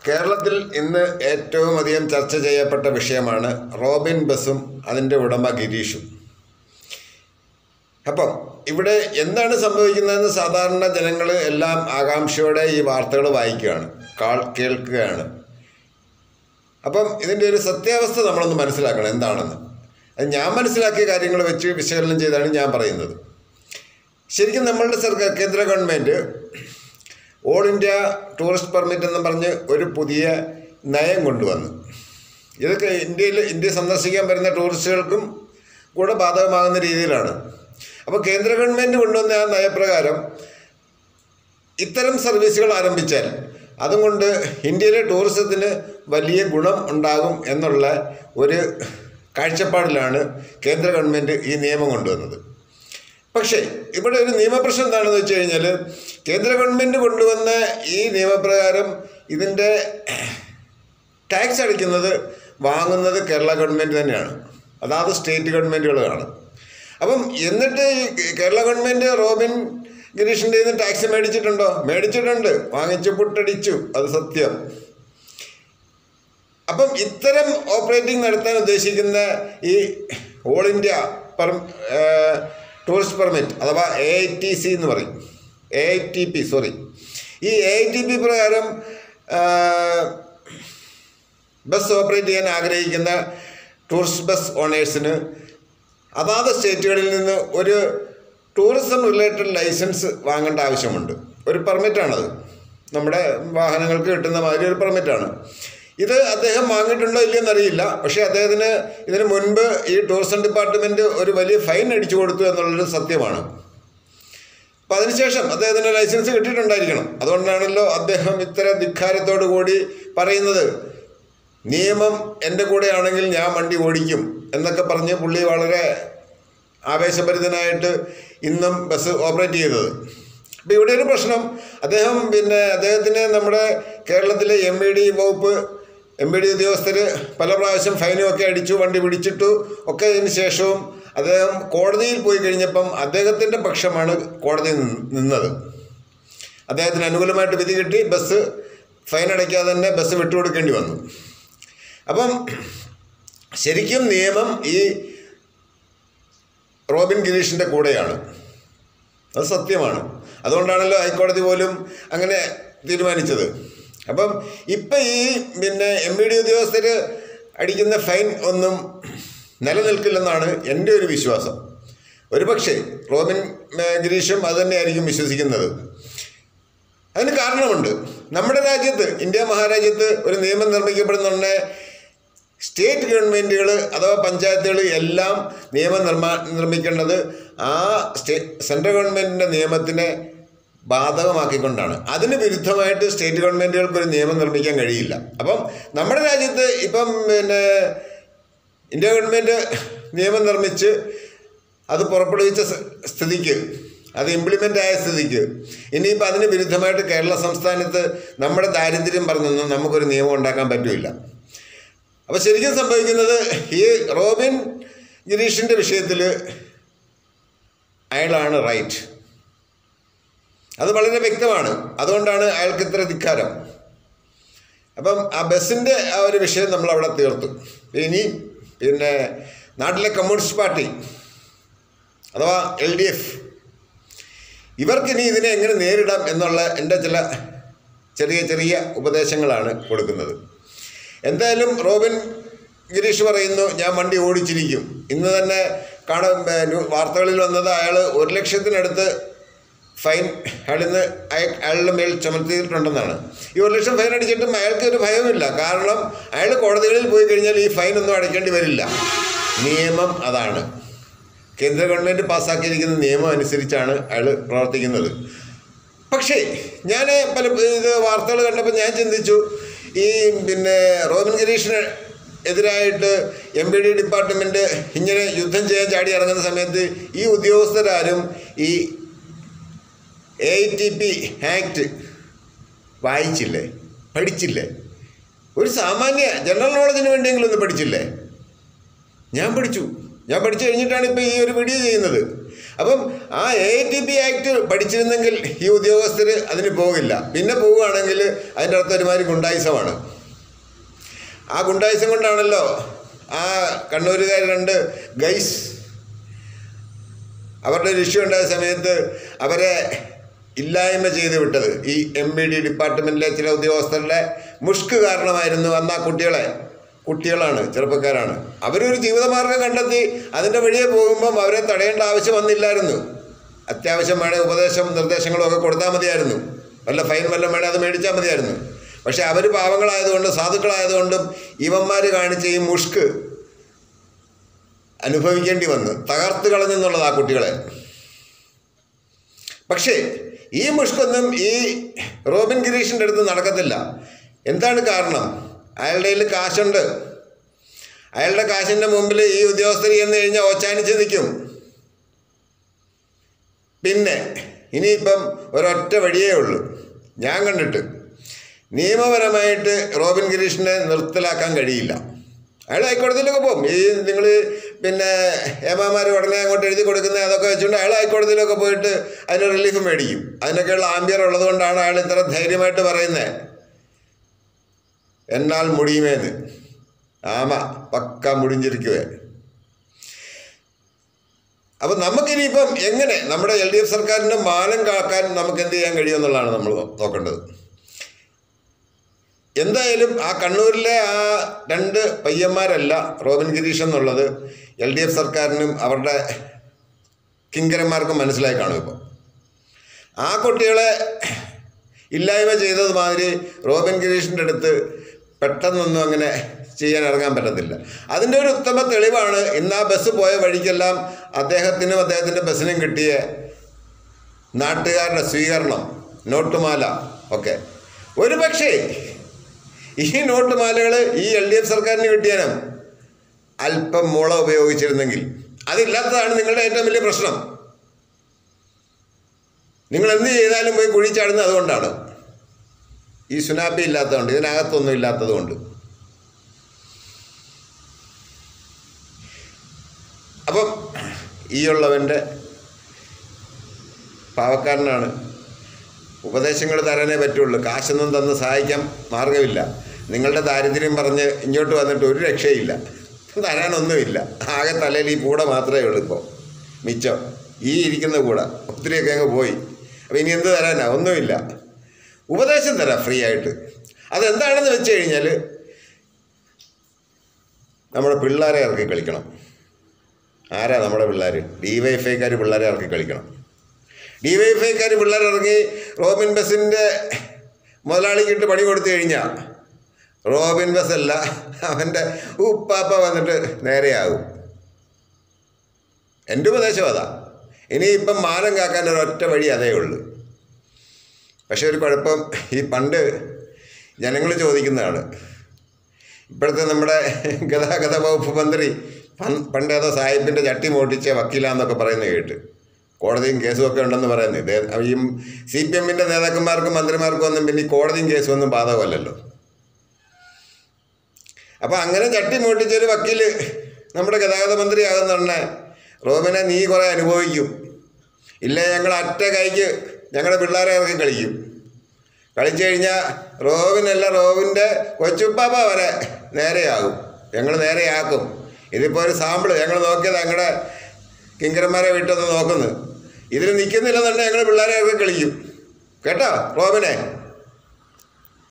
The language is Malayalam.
കേരളത്തിൽ ഇന്ന് ഏറ്റവും അധികം ചർച്ച ചെയ്യപ്പെട്ട വിഷയമാണ് റോബിൻ ബസും അതിൻ്റെ ഉടമ ഗിരീഷും അപ്പം ഇവിടെ എന്താണ് സംഭവിക്കുന്നതെന്ന് സാധാരണ ജനങ്ങൾ എല്ലാം ആകാംക്ഷയോടെ ഈ വാർത്തകൾ വായിക്കുകയാണ് കാൾ കേൾക്കുകയാണ് അപ്പം ഇതിൻ്റെ ഒരു സത്യാവസ്ഥ നമ്മളൊന്ന് മനസ്സിലാക്കണം എന്താണെന്ന് അത് ഞാൻ മനസ്സിലാക്കിയ കാര്യങ്ങൾ വെച്ച് വിശകലനം ചെയ്താണ് ഞാൻ പറയുന്നത് ശരിക്കും നമ്മളുടെ സർക്കാർ കേന്ദ്ര government all India tourist permit എന്ന് പറഞ്ഞ് ഒരു പുതിയ നയം കൊണ്ടുവന്നു ഇതൊക്കെ ഇന്ത്യയിൽ ഇന്ത്യ സന്ദർശിക്കാൻ വരുന്ന ടൂറിസ്റ്റുകൾക്കും കൂടെ ബാധകമാകുന്ന രീതിയിലാണ് അപ്പോൾ കേന്ദ്ര ഗവൺമെൻറ് കൊണ്ടുവന്ന ആ നയപ്രകാരം ഇത്തരം സർവീസുകൾ ആരംഭിച്ചാൽ അതുകൊണ്ട് ഇന്ത്യയിലെ ടൂറിസത്തിന് വലിയ ഗുണം ഉണ്ടാകും എന്നുള്ള ഒരു കാഴ്ചപ്പാടിലാണ് കേന്ദ്ര ഗവൺമെൻറ് ഈ നിയമം കൊണ്ടുവന്നത് പക്ഷേ ഇവിടെ ഒരു നിയമപ്രശ്നം എന്താണെന്ന് വെച്ച് കഴിഞ്ഞാൽ കേന്ദ്ര ഗവൺമെൻറ് കൊണ്ടുവന്ന ഈ നിയമപ്രകാരം ഇതിൻ്റെ ടാക്സ് അടിക്കുന്നത് വാങ്ങുന്നത് കേരള ഗവൺമെൻറ് തന്നെയാണ് അതാത് സ്റ്റേറ്റ് ഗവൺമെൻറ്റുകളാണ് അപ്പം എന്നിട്ട് ഈ കേരള ഗവൺമെൻറ് റോബിൻ ഗിരീഷിൻ്റെ നിന്ന് ടാക്സ് മേടിച്ചിട്ടുണ്ടോ മേടിച്ചിട്ടുണ്ട് വാങ്ങിച്ച് പുട്ടടിച്ചു അത് സത്യം അപ്പം ഇത്തരം ഓപ്പറേറ്റിംഗ് നടത്താൻ ഉദ്ദേശിക്കുന്ന ഈ all India per tourist permit അഥവാ എ ഐ ടി സി എന്ന് പറയും A I T P sorry ഈ എ ഐ ടി പി പ്രകാരം ആ, ബസ് ഓപ്പറേറ്റ് ചെയ്യാൻ ആഗ്രഹിക്കുന്ന ടൂറിസ്റ്റ് ബസ് ഓണേഴ്സിന് അതാത് സ്റ്റേറ്റുകളിൽ നിന്ന് ഒരു ടൂറിസം റിലേറ്റഡ് ലൈസൻസ് വാങ്ങേണ്ട ആവശ്യമുണ്ട് ഒരു പെർമിറ്റാണത് നമ്മുടെ വാഹനങ്ങൾക്ക് കിട്ടുന്ന മാതിരി ഒരു പെർമിറ്റാണ് ഇത് അദ്ദേഹം വാങ്ങിയിട്ടുണ്ടോ ഇല്ലയെന്ന് അറിയില്ല പക്ഷേ അദ്ദേഹത്തിന് ഇതിന് മുൻപ് ഈ ടൂറിസം ഡിപ്പാർട്ട്മെൻറ്റ് ഒരു വലിയ ഫൈൻ അടിച്ചു കൊടുത്തു എന്നുള്ളൊരു സത്യമാണ് അപ്പം അതിനുശേഷം അദ്ദേഹത്തിന് ലൈസൻസ് കിട്ടിയിട്ടുണ്ടായിരിക്കണം അതുകൊണ്ടാണല്ലോ അദ്ദേഹം ഇത്തര ധിക്കാരത്തോടു കൂടി പറയുന്നത് നിയമം എൻ്റെ കൂടെയാണെങ്കിൽ ഞാൻ വണ്ടി ഓടിക്കും എന്നൊക്കെ പറഞ്ഞ് പുള്ളി വളരെ ആവേശഭരിതനായിട്ട് ഇന്നും ബസ് ഓപ്പറേറ്റ് ചെയ്തത് അപ്പോൾ ഇവിടെ ഒരു പ്രശ്നം അദ്ദേഹം പിന്നെ അദ്ദേഹത്തിന് നമ്മുടെ കേരളത്തിലെ എം ഇ ഡി വകുപ്പ് എം ഇ ഡി ഉദ്യോഗസ്ഥർ പല പ്രാവശ്യം ഫൈനും ഒക്കെ അടിച്ചു വണ്ടി പിടിച്ചിട്ടു ഒക്കെ ഇതിന് ശേഷവും അദ്ദേഹം കോടതിയിൽ പോയി കഴിഞ്ഞപ്പം അദ്ദേഹത്തിൻ്റെ പക്ഷമാണ് കോടതിയിൽ നിന്ന് നിന്നത് അദ്ദേഹത്തിന് അനുകൂലമായിട്ട് വിധി കിട്ടി ബസ് ഫൈൻ അടയ്ക്കാതെ തന്നെ ബസ് വിട്ടുകൊടുക്കേണ്ടി വന്നു അപ്പം ശരിക്കും നിയമം ഈ റോബിൻ ഗിരീഷിൻ്റെ കൂടെയാണ് അത് സത്യമാണ് അതുകൊണ്ടാണല്ലോ ഹൈക്കോടതി പോലും അങ്ങനെ തീരുമാനിച്ചത് അപ്പം ഇപ്പം ഈ പിന്നെ എം ഇ ഡി ഉദ്യോഗസ്ഥർ അടിക്കുന്ന ഫൈൻ ഒന്നും നിലനിൽക്കില്ലെന്നാണ് എൻ്റെ ഒരു വിശ്വാസം ഒരുപക്ഷെ റോബിൻ ഏ, ഗിരീഷും അത് തന്നെയായിരിക്കും വിശ്വസിക്കുന്നത് അതിന് കാരണമുണ്ട് നമ്മുടെ രാജ്യത്ത് ഇന്ത്യ മഹാരാജ്യത്ത് ഒരു നിയമം നിർമ്മിക്കപ്പെടുന്നുണ്ടെ സ്റ്റേറ്റ് ഗവൺമെൻറ്റുകൾ അഥവാ പഞ്ചായത്തുകൾ എല്ലാം നിയമം നിർമ്മാ നിർമ്മിക്കേണ്ടത് ആ സ്റ്റേ സെൻട്രൽ ഗവൺമെൻറ്റിൻ്റെ നിയമത്തിനെ ബാധകമാക്കിക്കൊണ്ടാണ് അതിന് വിരുദ്ധമായിട്ട് സ്റ്റേറ്റ് ഗവൺമെൻറ്റുകൾക്ക് ഒരു നിയമം നിർമ്മിക്കാൻ കഴിയില്ല അപ്പം നമ്മുടെ രാജ്യത്ത് ഇപ്പം പിന്നെ ഇന്ത്യ ഗവൺമെൻറ് നിയമം നിർമ്മിച്ച് അത് പുറപ്പെടുവിച്ച സ- സ്ഥിതിക്ക് അത് ഇംപ്ലിമെൻ്റ് ആയ സ്ഥിതിക്ക് ഇനിയിപ്പോൾ അതിന് വിരുദ്ധമായിട്ട് കേരള സംസ്ഥാനത്ത് നമ്മുടെ ദാരിദ്ര്യം പറഞ്ഞൊന്നും നമുക്കൊരു നിയമം ഉണ്ടാക്കാൻ പറ്റില്ല അപ്പോൾ ശരിക്കും സംഭവിക്കുന്നത് ഈ റോബിൻ ഗിരീഷിൻ്റെ വിഷയത്തിൽ അയാളാണ് റൈറ്റ് അത് വളരെ വ്യക്തമാണ് അതുകൊണ്ടാണ് അയാൾക്ക് ഇത്ര ധിക്കാരം അപ്പം ആ ബസ്സിൻ്റെ ആ ഒരു വിഷയം നമ്മൾ അവിടെ തീർത്തു ഇനി പിന്നെ നാട്ടിലെ കമ്മ്യൂണിസ്റ്റ് പാർട്ടി അഥവാ എൽ ഡി എഫ് ഇവർക്കിനി ഇതിനെ എങ്ങനെ നേരിടാം എന്നുള്ള എൻ്റെ ചില ചെറിയ ചെറിയ ഉപദേശങ്ങളാണ് കൊടുക്കുന്നത് എന്തായാലും റോബിൻ ഗിരീഷ് പറയുന്നു ഞാൻ വണ്ടി ഓടിച്ചിരിക്കും ഇന്ന് തന്നെ കാണാൻ ഏ, ന്യൂ- വാർത്തകളിൽ വന്നത് അയാൾ ഒരു ലക്ഷത്തിനടുത്ത് ഫൈൻ അയാളിൽ നിന്ന് അയ- അയാളുടെ മേൽ ചുമത്തിയിട്ടുണ്ടെന്നാണ് ഈ ഒരു ലക്ഷം ഫൈൻ അടിച്ചിട്ടും അയാൾക്ക് ഒരു ഭയമില്ല കാരണം അയാൾ കോടതികളിൽ പോയി കഴിഞ്ഞാൽ ഈ ഫൈൻ ഒന്നും അടയ്ക്കേണ്ടി വരില്ല നിയമം അതാണ് കേന്ദ്ര ഗവൺമെൻറ് പാസ്സാക്കിയിരിക്കുന്ന നിയമം അനുസരിച്ചാണ് അയാൾ പ്രവർത്തിക്കുന്നത് പക്ഷേ ഞാൻ പല ഇത് വാർത്തകൾ കണ്ടപ്പോൾ ഞാൻ ചിന്തിച്ചു ഈ പിന്നെ റോബിൻ ഗിരീഷിന് എതിരായിട്ട് എം പി ഡി ഡിപ്പാർട്ട്മെൻറ്റ് ഇങ്ങനെ യുദ്ധം ചെയ്യാൻ ചാടി ഇറങ്ങുന്ന സമയത്ത് ഈ ഉദ്യോഗസ്ഥരാരും ഈ എ ടി പി ആക്ട് വായിച്ചില്ലേ പഠിച്ചില്ലേ ഒരു സാമാന്യ ജനറൽ നോളജിന് വേണ്ടിയെങ്കിലും ഒന്ന് പഠിച്ചില്ലേ ഞാൻ പഠിച്ചു ഞാൻ പഠിച്ചു കഴിഞ്ഞിട്ടാണ് ഇപ്പോൾ ഈ ഒരു വീഡിയോ ചെയ്യുന്നത് അപ്പം ആ എ ടി പി ആക്ട് പഠിച്ചിരുന്നെങ്കിൽ ഈ ഉദ്യോഗസ്ഥർ അതിന് പോകില്ല പിന്നെ പോവുകയാണെങ്കിൽ അതിൻ്റെ അർത്ഥം ഒരുമാതിരി ഗുണ്ടായുസമാണ് ആ ഗുണ്ടായുസം കൊണ്ടാണല്ലോ ആ കണ്ണൂരുകാർ രണ്ട് ഗൈസ് അവരുടെ ഒരു ഇഷ്യൂ ഉണ്ടായ സമയത്ത് അവരെ ഇല്ലായ്മ ചെയ്ത് വിട്ടത് ഈ എം ബി ഡി ഡിപ്പാർട്ട്മെൻറ്റിലെ ചില ഉദ്യോഗസ്ഥരുടെ മുഷ്ക് കാരണമായിരുന്നു അന്ന് ആ കുട്ടികളെ കുട്ടികളാണ് ചെറുപ്പക്കാരാണ് അവരൊരു ജീവിതമാർഗം കണ്ടെത്തി അതിൻ്റെ വഴിയെ പോകുമ്പം അവരെ തടയേണ്ട ആവശ്യം വന്നില്ലായിരുന്നു അത്യാവശ്യം വേണേ ഉപദേശം നിർദ്ദേശങ്ങളും ഒക്കെ കൊടുത്താൽ മതിയായിരുന്നു വല്ല ഫൈൻ വല്ലതും വേണേ അത് മേടിച്ചാൽ മതിയായിരുന്നു പക്ഷേ അവർ പാവങ്ങളായതുകൊണ്ട് സാധുക്കളായതുകൊണ്ടും ഇവന്മാർ കാണിച്ച ഈ മുഷ്ക് അനുഭവിക്കേണ്ടി വന്നു തകർത്ത് കളഞ്ഞെന്നുള്ളത് ആ കുട്ടികളെ പക്ഷേ ഈ മുഷ്കൊന്നും ഈ റോബിൻ ഗിരീഷിൻ്റെ അടുത്ത് നടക്കത്തില്ല എന്താണ് കാരണം അയാളുടെ കയ്യിൽ കാശുണ്ട് അയാളുടെ കാശിൻ്റെ മുമ്പിൽ ഈ ഉദ്യോഗസ്ഥർ ചെന്ന് കഴിഞ്ഞാൽ ഓച്ചാനിച്ച് നിൽക്കും പിന്നെ ഇനിയിപ്പം ഒരൊറ്റ വഴിയേ ഉള്ളൂ ഞാൻ കണ്ടിട്ട് നിയമപരമായിട്ട് റോബിൻ ഗിരീഷിനെ നിർത്തലാക്കാൻ കഴിയില്ല അയാൾ ഹൈക്കോടതിയിലൊക്കെ പോകും ഈ നിങ്ങൾ പിന്നെ ഏമാമാർ ഉടനെ അങ്ങോട്ട് എഴുതി കൊടുക്കുന്ന അതൊക്കെ വെച്ചുകൊണ്ട് അയാൾ ഹൈക്കോടതിയിലൊക്കെ പോയിട്ട് അതിന് റിലീഫ് മേടിക്കും അതിനൊക്കെയുള്ള ആംബിയർ ഉള്ളത് കൊണ്ടാണ് അയാൾ ഇത്ര ധൈര്യമായിട്ട് പറയുന്നത് എന്നാൽ മുടിയുമേന്ന് ആമ പക്ക മുടിഞ്ഞിരിക്കുവേ അപ്പം നമുക്കിനിയിപ്പം എങ്ങനെ നമ്മുടെ എൽ ഡി എഫ് സർക്കാരിൻ്റെ മാനം കാക്കാൻ നമുക്ക് എന്ത് ചെയ്യാൻ കഴിയുമെന്നുള്ളതാണ് നമ്മൾ നോക്കേണ്ടത് എന്തായാലും ആ കണ്ണൂരിലെ ആ രണ്ട് പയ്യന്മാരല്ല റോബിൻ ഗിരീഷ് എന്നുള്ളത് എൽ ഡി എഫ് സർക്കാരിനും അവരുടെ കിങ്കരന്മാർക്കും മനസ്സിലായി കാണും ഇപ്പോൾ ആ കുട്ടികളെ ഇല്ലായ്മ ചെയ്തത് മാതിരി റോബിൻ ഗിരീഷിൻ്റെ അടുത്ത് പെട്ടെന്നൊന്നും അങ്ങനെ ചെയ്യാൻ ഇറങ്ങാൻ പറ്റത്തില്ല അതിൻ്റെ ഒരു ഉത്തമ തെളിവാണ് ഇന്ന് ആ ബസ് പോയ വഴിക്കെല്ലാം അദ്ദേഹത്തിനും അദ്ദേഹത്തിൻ്റെ ബസ്സിനും കിട്ടിയ നാട്ടുകാരുടെ സ്വീകരണം നോട്ടുമാല ഒക്കെ ഒരു പക്ഷേ ഈ നോട്ടുമാലകൾ ഈ എൽ ഡി എഫ് സർക്കാരിന് കിട്ടിയാലും അല്പം മുള ഉപയോഗിച്ചിരുന്നെങ്കിൽ അതില്ലാത്തതാണ് നിങ്ങളുടെ ഏറ്റവും വലിയ പ്രശ്നം നിങ്ങൾ എന്ത് ചെയ്താലും പോയി കുഴി ചാടുന്നത് അതുകൊണ്ടാണ് ഈ സുനാപ്പി ഇല്ലാത്തതുകൊണ്ട് ഇതിനകത്തൊന്നും ഇല്ലാത്തതുകൊണ്ട് അപ്പം ഈ ഉള്ളവൻ്റെ പാവക്കാരനാണ് ഉപദേശങ്ങൾ തരാനേ പറ്റുള്ളൂ കാശൊന്നും തന്ന് സഹായിക്കാൻ മാർഗമില്ല നിങ്ങളുടെ ദാരിദ്ര്യം പറഞ്ഞ് ഇങ്ങോട്ട് വന്നിട്ട് ഒരു രക്ഷയില്ല തരാനൊന്നുമില്ല ആകെ തലയിൽ ഈ കൂട മാത്രമേ ഉള്ളൂ ഇപ്പോൾ മിച്ചം ഈ ഇരിക്കുന്ന കൂട ഒത്തിരിയൊക്കെ അങ്ങ് പോയി അപ്പോൾ ഇനി എന്ത് തരാനാ ഒന്നുമില്ല ഉപദേശം തരാം ഫ്രീ ആയിട്ട് അതെന്താണെന്ന് വെച്ച് കഴിഞ്ഞാൽ നമ്മുടെ പിള്ളേരെ ഇറക്കി കളിക്കണം ആരാ നമ്മുടെ പിള്ളേർ ഡി വൈ എഫ് ഐക്കാർ പിള്ളേരെ ഇറക്കി കളിക്കണം ഡി വൈ എഫ് ഐക്കാർ പിള്ളേർ ഇറങ്ങി റോബിൻ ബസ്സിൻ്റെ മുതലാളിക്കിട്ട് പണി കൊടുത്തു കഴിഞ്ഞാൽ റോബിൻ ബസ് അല്ല അവൻ്റെ ഉപ്പാപ്പ വന്നിട്ട് നേരെയാകും എൻ്റെ ഉപദേശം അതാ ഇനിയിപ്പം മാനം കാക്കാൻ ഒരൊറ്റ വഴി അതേ ഉള്ളൂ പക്ഷേ ഒരു കുഴപ്പം ഈ പണ്ട് ജനങ്ങൾ ചോദിക്കുന്നതാണ് ഇപ്പോഴത്തെ നമ്മുടെ ഗതാഗത വകുപ്പ് മന്ത്രി പൻ- പണ്ട് ഏതോ സാഹിബിൻ്റെ ചട്ടി മോട്ടിച്ച വക്കീലാന്നൊക്കെ പറയുന്നത് കേട്ട് കോടതിയും കേസും ഒക്കെ ഉണ്ടെന്ന് പറയുന്നത് ഇതേ ഈ സി പി എമ്മിൻ്റെ നേതാക്കന്മാർക്കും മന്ത്രിമാർക്കും ഒന്നും പിന്നെ ഈ കോടതിയും കേസും ഒന്നും ബാധകമല്ലല്ലോ അപ്പോൾ അങ്ങനെ ചട്ടി മോട്ടിച്ചൊരു വക്കീല് നമ്മുടെ ഗതാഗത മന്ത്രിയാകുന്ന റോബിനെ നീ കുറേ അനുഭവിക്കും ഇല്ലേ ഞങ്ങൾ അറ്റ കൈക്ക് ഞങ്ങളുടെ പിള്ളേരെ ഇറക്കി കളിക്കും കളിച്ചു കഴിഞ്ഞാൽ റോബിനല്ല റോബിൻ്റെ കൊച്ചുപ്പാപ്പ വരെ നേരെയാകും ഞങ്ങൾ നേരെയാക്കും ഇതിപ്പോൾ ഒരു സാമ്പിള് ഞങ്ങൾ നോക്കിയത് ഞങ്ങളുടെ കിങ്കരന്മാരെ വീട്ടൊന്ന് നോക്കുന്നു ഇതിൽ നിൽക്കുന്നില്ലെന്നുണ്ടെങ്കിൽ ഞങ്ങൾ പിള്ളേരെ ഇറക്കി കളിക്കും കേട്ടോ റോബിനെ